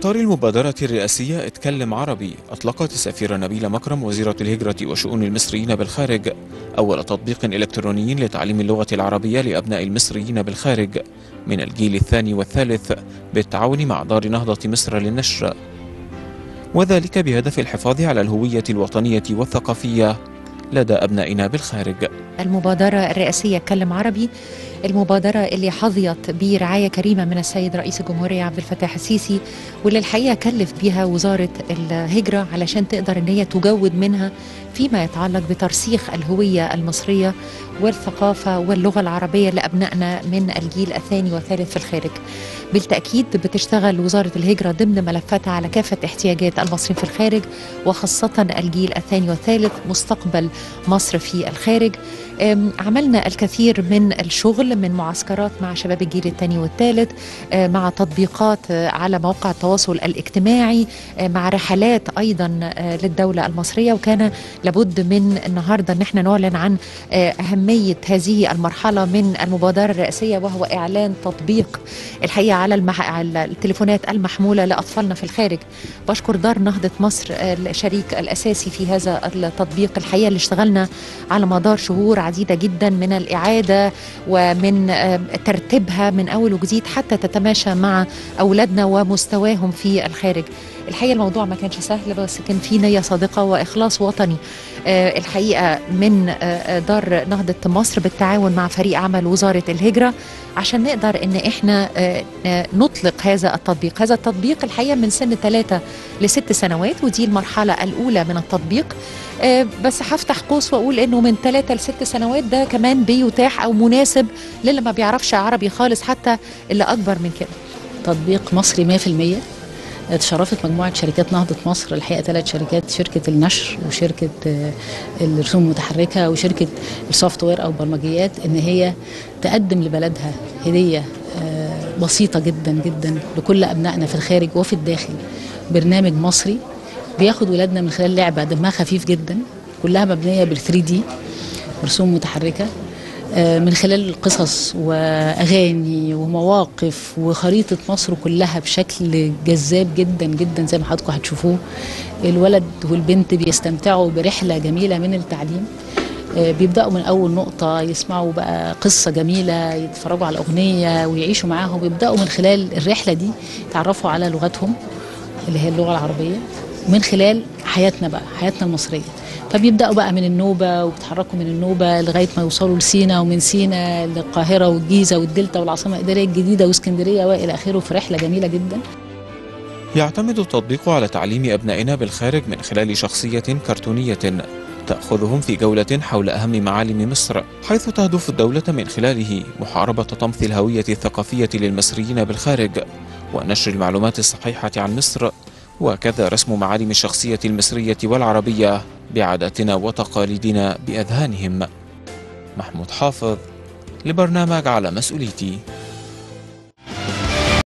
إطار المبادرة الرئاسية اتكلم عربي أطلقت السفيرة نبيلة مكرم وزيرة الهجرة وشؤون المصريين بالخارج أول تطبيق إلكتروني لتعليم اللغة العربية لأبناء المصريين بالخارج من الجيل الثاني والثالث بالتعاون مع دار نهضة مصر للنشر وذلك بهدف الحفاظ على الهوية الوطنية والثقافية لدى أبنائنا بالخارج المبادرة الرئاسية كلم عربي المبادرة اللي حظيت برعاية كريمة من السيد رئيس الجمهورية عبد الفتاح السيسي واللي الحقيقة كلف بها وزارة الهجرة علشان تقدر ان هي تجود منها فيما يتعلق بترسيخ الهوية المصرية والثقافة واللغة العربية لأبنائنا من الجيل الثاني والثالث في الخارج بالتأكيد بتشتغل وزارة الهجرة ضمن ملفاتها على كافة احتياجات المصريين في الخارج وخاصة الجيل الثاني والثالث مستقبل مصر في الخارج عملنا الكثير من الشغل من معسكرات مع شباب الجيل الثاني والثالث مع تطبيقات على مواقع التواصل الاجتماعي مع رحلات ايضا للدوله المصريه وكان لابد من النهارده ان احنا نعلن عن اهميه هذه المرحله من المبادره الرئاسيه وهو اعلان تطبيق الحقيقه على, المح... على التليفونات المحموله لاطفالنا في الخارج بشكر دار نهضه مصر الشريك الاساسي في هذا التطبيق الحقيقه اللي اشتغلنا على مدار شهور عديده جدا من الاعاده ومن ترتيبها من اول وجديد حتى تتماشى مع اولادنا ومستواهم في الخارج الحقيقه الموضوع ما كانش سهل بس كان في نيه صادقه واخلاص وطني الحقيقه من دار نهضه مصر بالتعاون مع فريق عمل وزاره الهجره عشان نقدر ان احنا نطلق هذا التطبيق هذا التطبيق الحقيقه من سن ثلاثة لست سنوات ودي المرحله الاولى من التطبيق بس هفتح قوس واقول انه من ثلاثة لست سنوات ده كمان بيتاح او مناسب للي ما بيعرفش عربي خالص حتى اللي اكبر من كده تطبيق مصري 100% تشرفت مجموعة شركات نهضة مصر الحقيقة ثلاث شركات شركة النشر وشركة الرسوم المتحركة وشركة السوفت وير أو البرمجيات إن هي تقدم لبلدها هدية بسيطة جدا جدا لكل أبنائنا في الخارج وفي الداخل برنامج مصري بياخد ولادنا من خلال لعبة دمها خفيف جدا كلها مبنية بال 3 دي رسوم متحركة من خلال قصص واغاني ومواقف وخريطه مصر كلها بشكل جذاب جدا جدا زي ما حضراتكم هتشوفوه الولد والبنت بيستمتعوا برحله جميله من التعليم بيبداوا من اول نقطه يسمعوا بقى قصه جميله يتفرجوا على اغنيه ويعيشوا معاهم ويبداوا من خلال الرحله دي يتعرفوا على لغتهم اللي هي اللغه العربيه ومن خلال حياتنا بقى حياتنا المصريه فبيبداوا بقى من النوبه وبيتحركوا من النوبه لغايه ما يوصلوا لسينا ومن سينا للقاهره والجيزه والدلتا والعاصمه الاداريه الجديده واسكندريه والى اخره في رحله جميله جدا. يعتمد التطبيق على تعليم ابنائنا بالخارج من خلال شخصيه كرتونيه تاخذهم في جوله حول اهم معالم مصر حيث تهدف الدوله من خلاله محاربه طمث الهويه الثقافيه للمصريين بالخارج ونشر المعلومات الصحيحه عن مصر وكذا رسم معالم الشخصيه المصريه والعربيه بعاداتنا وتقاليدنا باذهانهم محمود حافظ لبرنامج على مسؤوليتي